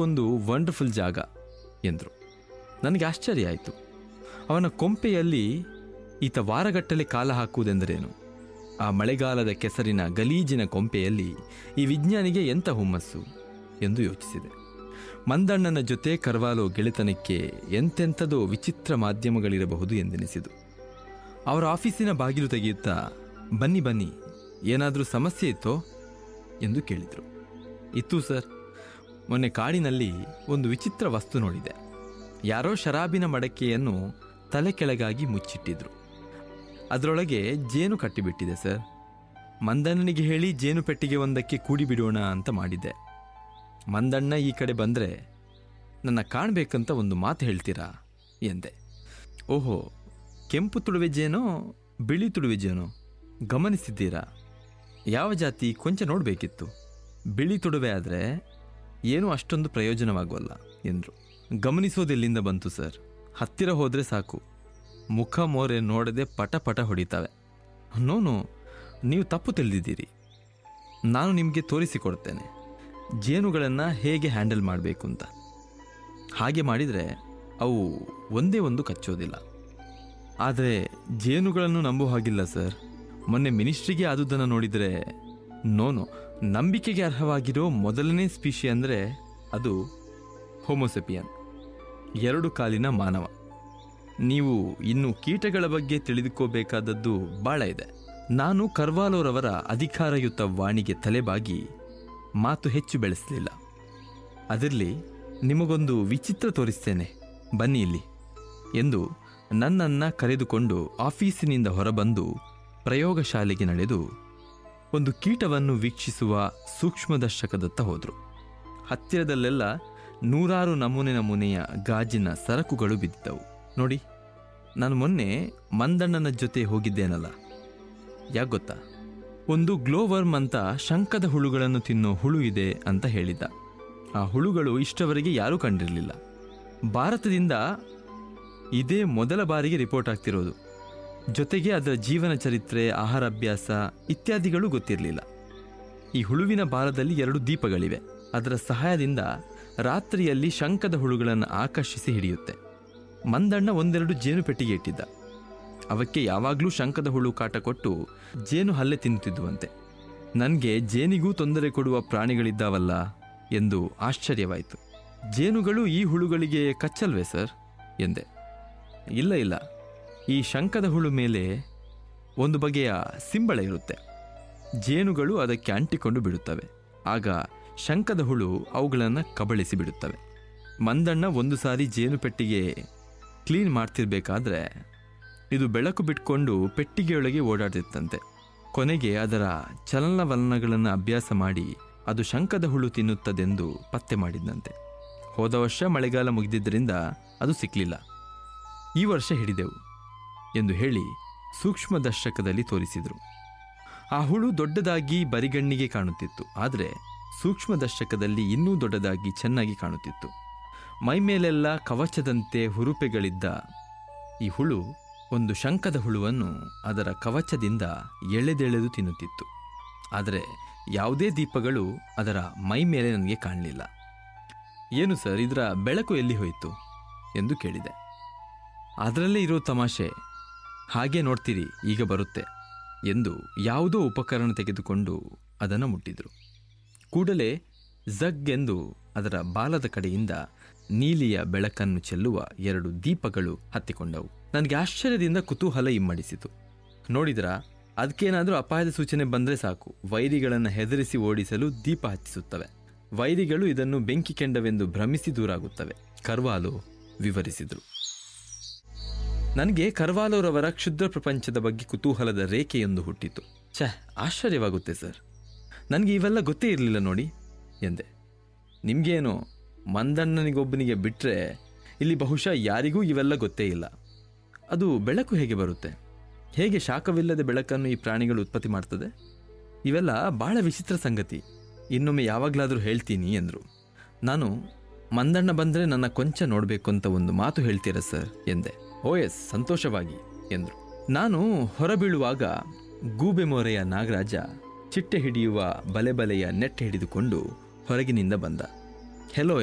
ಒಂದು ವಂಡರ್ಫುಲ್ ಜಾಗ ಎಂದರು ನನಗೆ ಆಶ್ಚರ್ಯ ಆಯಿತು ಅವನ ಕೊಂಪೆಯಲ್ಲಿ ಈತ ವಾರಗಟ್ಟಲೆ ಕಾಲ ಹಾಕುವುದೆಂದರೇನು ಆ ಮಳೆಗಾಲದ ಕೆಸರಿನ ಗಲೀಜಿನ ಕೊಂಪೆಯಲ್ಲಿ ಈ ವಿಜ್ಞಾನಿಗೆ ಎಂಥ ಹುಮ್ಮಸ್ಸು ಎಂದು ಯೋಚಿಸಿದೆ ಮಂದಣ್ಣನ ಜೊತೆ ಕರ್ವಾಲೋ ಗೆಳೆತನಕ್ಕೆ ಎಂತೆಂಥದೋ ವಿಚಿತ್ರ ಮಾಧ್ಯಮಗಳಿರಬಹುದು ಎಂದೆನಿಸಿದು ಅವರ ಆಫೀಸಿನ ಬಾಗಿಲು ತೆಗೆಯುತ್ತಾ ಬನ್ನಿ ಬನ್ನಿ ಏನಾದರೂ ಸಮಸ್ಯೆ ಇತ್ತೋ ಎಂದು ಕೇಳಿದರು ಇತ್ತು ಸರ್ ಮೊನ್ನೆ ಕಾಡಿನಲ್ಲಿ ಒಂದು ವಿಚಿತ್ರ ವಸ್ತು ನೋಡಿದೆ ಯಾರೋ ಶರಾಬಿನ ಮಡಕೆಯನ್ನು ತಲೆ ಕೆಳಗಾಗಿ ಮುಚ್ಚಿಟ್ಟಿದ್ರು ಅದರೊಳಗೆ ಜೇನು ಕಟ್ಟಿಬಿಟ್ಟಿದೆ ಸರ್ ಮಂದಣ್ಣನಿಗೆ ಹೇಳಿ ಜೇನು ಪೆಟ್ಟಿಗೆ ಒಂದಕ್ಕೆ ಕೂಡಿ ಬಿಡೋಣ ಅಂತ ಮಾಡಿದ್ದೆ ಮಂದಣ್ಣ ಈ ಕಡೆ ಬಂದರೆ ನನ್ನ ಕಾಣಬೇಕಂತ ಒಂದು ಮಾತು ಹೇಳ್ತೀರಾ ಎಂದೆ ಓಹೋ ಕೆಂಪು ತುಳುವೆ ಜೇನೋ ಬಿಳಿ ತುಳುವೆ ಜೇನೋ ಗಮನಿಸಿದ್ದೀರಾ ಯಾವ ಜಾತಿ ಕೊಂಚ ನೋಡಬೇಕಿತ್ತು ಬಿಳಿ ತುಡುವೆ ಆದರೆ ಏನೂ ಅಷ್ಟೊಂದು ಪ್ರಯೋಜನವಾಗೋಲ್ಲ ಎಂದರು ಗಮನಿಸೋದೆಲ್ಲಿಂದ ಬಂತು ಸರ್ ಹತ್ತಿರ ಹೋದರೆ ಸಾಕು ಮುಖ ಮೋರೆ ನೋಡದೆ ಪಟ ಪಟ ಹೊಡಿತಾವೆ ನೋನು ನೀವು ತಪ್ಪು ತಿಳಿದಿದ್ದೀರಿ ನಾನು ನಿಮಗೆ ತೋರಿಸಿಕೊಡ್ತೇನೆ ಜೇನುಗಳನ್ನು ಹೇಗೆ ಹ್ಯಾಂಡಲ್ ಮಾಡಬೇಕು ಅಂತ ಹಾಗೆ ಮಾಡಿದರೆ ಅವು ಒಂದೇ ಒಂದು ಕಚ್ಚೋದಿಲ್ಲ ಆದರೆ ಜೇನುಗಳನ್ನು ನಂಬೋ ಹಾಗಿಲ್ಲ ಸರ್ ಮೊನ್ನೆ ಮಿನಿಸ್ಟ್ರಿಗೆ ಆದುದನ್ನು ನೋಡಿದರೆ ನೋನು ನಂಬಿಕೆಗೆ ಅರ್ಹವಾಗಿರೋ ಮೊದಲನೇ ಸ್ಪೀಶಿ ಅಂದರೆ ಅದು ಹೋಮೋಸೆಪಿಯನ್ ಎರಡು ಕಾಲಿನ ಮಾನವ ನೀವು ಇನ್ನು ಕೀಟಗಳ ಬಗ್ಗೆ ತಿಳಿದುಕೋಬೇಕಾದದ್ದು ಭಾಳ ಇದೆ ನಾನು ಕರ್ವಾಲೋರವರ ಅಧಿಕಾರಯುತ ವಾಣಿಗೆ ತಲೆಬಾಗಿ ಮಾತು ಹೆಚ್ಚು ಬೆಳೆಸಲಿಲ್ಲ ಅದರಲ್ಲಿ ನಿಮಗೊಂದು ವಿಚಿತ್ರ ತೋರಿಸ್ತೇನೆ ಬನ್ನಿ ಇಲ್ಲಿ ಎಂದು ನನ್ನನ್ನು ಕರೆದುಕೊಂಡು ಆಫೀಸಿನಿಂದ ಹೊರಬಂದು ಪ್ರಯೋಗಶಾಲೆಗೆ ನಡೆದು ಒಂದು ಕೀಟವನ್ನು ವೀಕ್ಷಿಸುವ ಸೂಕ್ಷ್ಮದರ್ಶಕದತ್ತ ಹೋದರು ಹತ್ತಿರದಲ್ಲೆಲ್ಲ ನೂರಾರು ನಮೂನೆ ನಮೂನೆಯ ಗಾಜಿನ ಸರಕುಗಳು ಬಿದ್ದಿದ್ದವು ನೋಡಿ ನಾನು ಮೊನ್ನೆ ಮಂದಣ್ಣನ ಜೊತೆ ಹೋಗಿದ್ದೇನಲ್ಲ ಯಾಕೆ ಗೊತ್ತಾ ಒಂದು ಗ್ಲೋವರ್ಮ್ ಅಂತ ಶಂಕದ ಹುಳುಗಳನ್ನು ತಿನ್ನೋ ಹುಳು ಇದೆ ಅಂತ ಹೇಳಿದ್ದ ಆ ಹುಳುಗಳು ಇಷ್ಟವರೆಗೆ ಯಾರೂ ಕಂಡಿರಲಿಲ್ಲ ಭಾರತದಿಂದ ಇದೇ ಮೊದಲ ಬಾರಿಗೆ ರಿಪೋರ್ಟ್ ಆಗ್ತಿರೋದು ಜೊತೆಗೆ ಅದರ ಜೀವನ ಚರಿತ್ರೆ ಆಹಾರ ಅಭ್ಯಾಸ ಇತ್ಯಾದಿಗಳು ಗೊತ್ತಿರಲಿಲ್ಲ ಈ ಹುಳುವಿನ ಬಾಲದಲ್ಲಿ ಎರಡು ದೀಪಗಳಿವೆ ಅದರ ಸಹಾಯದಿಂದ ರಾತ್ರಿಯಲ್ಲಿ ಶಂಕದ ಹುಳುಗಳನ್ನು ಆಕರ್ಷಿಸಿ ಹಿಡಿಯುತ್ತೆ ಮಂದಣ್ಣ ಒಂದೆರಡು ಜೇನು ಪೆಟ್ಟಿಗೆ ಇಟ್ಟಿದ್ದ ಅವಕ್ಕೆ ಯಾವಾಗಲೂ ಶಂಕದ ಹುಳು ಕಾಟ ಕೊಟ್ಟು ಜೇನು ಹಲ್ಲೆ ತಿನ್ನುತ್ತಿದ್ದುವಂತೆ ನನಗೆ ಜೇನಿಗೂ ತೊಂದರೆ ಕೊಡುವ ಪ್ರಾಣಿಗಳಿದ್ದಾವಲ್ಲ ಎಂದು ಆಶ್ಚರ್ಯವಾಯಿತು ಜೇನುಗಳು ಈ ಹುಳುಗಳಿಗೆ ಕಚ್ಚಲ್ವೇ ಸರ್ ಎಂದೆ ಇಲ್ಲ ಇಲ್ಲ ಈ ಶಂಕದ ಹುಳು ಮೇಲೆ ಒಂದು ಬಗೆಯ ಸಿಂಬಳ ಇರುತ್ತೆ ಜೇನುಗಳು ಅದಕ್ಕೆ ಅಂಟಿಕೊಂಡು ಬಿಡುತ್ತವೆ ಆಗ ಶಂಕದ ಹುಳು ಅವುಗಳನ್ನು ಕಬಳಿಸಿ ಬಿಡುತ್ತವೆ ಮಂದಣ್ಣ ಒಂದು ಸಾರಿ ಜೇನು ಪೆಟ್ಟಿಗೆ ಕ್ಲೀನ್ ಮಾಡ್ತಿರ್ಬೇಕಾದ್ರೆ ಇದು ಬೆಳಕು ಬಿಟ್ಕೊಂಡು ಪೆಟ್ಟಿಗೆಯೊಳಗೆ ಓಡಾಡ್ತಿತ್ತಂತೆ ಕೊನೆಗೆ ಅದರ ಚಲನವಲನಗಳನ್ನು ಅಭ್ಯಾಸ ಮಾಡಿ ಅದು ಶಂಕದ ಹುಳು ತಿನ್ನುತ್ತದೆಂದು ಪತ್ತೆ ಮಾಡಿದ್ದಂತೆ ಹೋದ ವರ್ಷ ಮಳೆಗಾಲ ಮುಗಿದಿದ್ದರಿಂದ ಅದು ಸಿಕ್ಕಲಿಲ್ಲ ಈ ವರ್ಷ ಹಿಡಿದೆವು ಎಂದು ಹೇಳಿ ಸೂಕ್ಷ್ಮದರ್ಶಕದಲ್ಲಿ ತೋರಿಸಿದರು ಆ ಹುಳು ದೊಡ್ಡದಾಗಿ ಬರಿಗಣ್ಣಿಗೆ ಕಾಣುತ್ತಿತ್ತು ಆದರೆ ಸೂಕ್ಷ್ಮದರ್ಶಕದಲ್ಲಿ ಇನ್ನೂ ದೊಡ್ಡದಾಗಿ ಚೆನ್ನಾಗಿ ಕಾಣುತ್ತಿತ್ತು ಮೈಮೇಲೆಲ್ಲ ಕವಚದಂತೆ ಹುರುಪೆಗಳಿದ್ದ ಈ ಹುಳು ಒಂದು ಶಂಕದ ಹುಳುವನ್ನು ಅದರ ಕವಚದಿಂದ ಎಳೆದೆಳೆದು ತಿನ್ನುತ್ತಿತ್ತು ಆದರೆ ಯಾವುದೇ ದೀಪಗಳು ಅದರ ಮೈ ಮೇಲೆ ನನಗೆ ಕಾಣಲಿಲ್ಲ ಏನು ಸರ್ ಇದರ ಬೆಳಕು ಎಲ್ಲಿ ಹೋಯಿತು ಎಂದು ಕೇಳಿದೆ ಅದರಲ್ಲೇ ಇರೋ ತಮಾಷೆ ಹಾಗೆ ನೋಡ್ತೀರಿ ಈಗ ಬರುತ್ತೆ ಎಂದು ಯಾವುದೋ ಉಪಕರಣ ತೆಗೆದುಕೊಂಡು ಅದನ್ನು ಮುಟ್ಟಿದರು ಕೂಡಲೇ ಝಗ್ ಎಂದು ಅದರ ಬಾಲದ ಕಡೆಯಿಂದ ನೀಲಿಯ ಬೆಳಕನ್ನು ಚೆಲ್ಲುವ ಎರಡು ದೀಪಗಳು ಹತ್ತಿಕೊಂಡವು ನನಗೆ ಆಶ್ಚರ್ಯದಿಂದ ಕುತೂಹಲ ಇಮ್ಮಡಿಸಿತು ನೋಡಿದ್ರ ಅದಕ್ಕೇನಾದರೂ ಅಪಾಯದ ಸೂಚನೆ ಬಂದರೆ ಸಾಕು ವೈರಿಗಳನ್ನು ಹೆದರಿಸಿ ಓಡಿಸಲು ದೀಪ ಹಚ್ಚಿಸುತ್ತವೆ ವೈರಿಗಳು ಇದನ್ನು ಬೆಂಕಿ ಕೆಂಡವೆಂದು ಭ್ರಮಿಸಿ ದೂರಾಗುತ್ತವೆ ಕರ್ವಾಲು ವಿವರಿಸಿದರು ನನಗೆ ಕರ್ವಾಲೋರವರ ಕ್ಷುದ್ರ ಪ್ರಪಂಚದ ಬಗ್ಗೆ ಕುತೂಹಲದ ರೇಖೆಯೊಂದು ಹುಟ್ಟಿತು ಛೆ ಆಶ್ಚರ್ಯವಾಗುತ್ತೆ ಸರ್ ನನಗೆ ಇವೆಲ್ಲ ಗೊತ್ತೇ ಇರಲಿಲ್ಲ ನೋಡಿ ಎಂದೆ ನಿಮಗೇನು ಮಂದಣ್ಣನಿಗೊಬ್ಬನಿಗೆ ಬಿಟ್ಟರೆ ಇಲ್ಲಿ ಬಹುಶಃ ಯಾರಿಗೂ ಇವೆಲ್ಲ ಗೊತ್ತೇ ಇಲ್ಲ ಅದು ಬೆಳಕು ಹೇಗೆ ಬರುತ್ತೆ ಹೇಗೆ ಶಾಖವಿಲ್ಲದೆ ಬೆಳಕನ್ನು ಈ ಪ್ರಾಣಿಗಳು ಉತ್ಪತ್ತಿ ಮಾಡ್ತದೆ ಇವೆಲ್ಲ ಬಹಳ ವಿಚಿತ್ರ ಸಂಗತಿ ಇನ್ನೊಮ್ಮೆ ಯಾವಾಗಲಾದರೂ ಹೇಳ್ತೀನಿ ಎಂದರು ನಾನು ಮಂದಣ್ಣ ಬಂದರೆ ನನ್ನ ಕೊಂಚ ನೋಡಬೇಕು ಅಂತ ಒಂದು ಮಾತು ಹೇಳ್ತೀರಾ ಸರ್ ಎಂದೆ ಓ ಎಸ್ ಸಂತೋಷವಾಗಿ ಎಂದರು ನಾನು ಹೊರಬೀಳುವಾಗ ಗೂಬೆ ಮೋರೆಯ ನಾಗರಾಜ ಚಿಟ್ಟೆ ಹಿಡಿಯುವ ಬಲೆ ಬಲೆಯ ನೆಟ್ ಹಿಡಿದುಕೊಂಡು ಹೊರಗಿನಿಂದ ಬಂದ ಹೆಲೋ